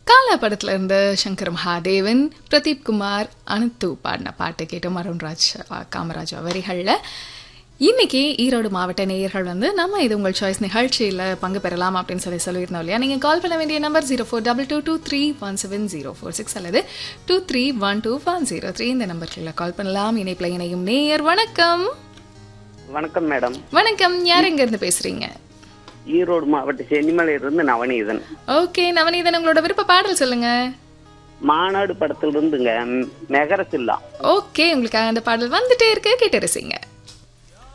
காலா படத்துல இருந்து சங்கர் மகாதேவன் பிரதீப் குமார் அனந்து பாடின பாட்டு கேட்டோம் அருண்ராஜ் அஹ், காமராஜ் வரிகளில் இன்னைக்கு ஈரோடு மாவட்ட நேயர்கள் வந்து நம்ம இது உங்கள் சாய்ஸ் நிகழ்ச்சியில் பங்கு பெறலாம் அப்படின்னு சொல்லி சொல்லியிருந்தோம் இல்லையா நீங்கள் கால் பண்ண வேண்டிய number zero four double two two three one seven zero four six அல்லது two three one two one zero three இந்த நம்பர்களில் கால் பண்ணலாம் இணைப்பில் இணையும் நேயர் வணக்கம் வணக்கம் மேடம் வணக்கம் யார் எங்கேருந்து பேசுறீங்க ஈரோடு மாவட்ட சென்னிமலையிலிருந்து நவநீதன் ஓகே நவநீதன் உங்களோட விருப்ப பாடல் சொல்லுங்க மாநாடு படத்துல இருந்துங்க ம், மெகரசில்லா ஓகே உங்களுக்காக அந்த பாடல் வந்துட்டே இருக்கு கேட்டு ரசிங்க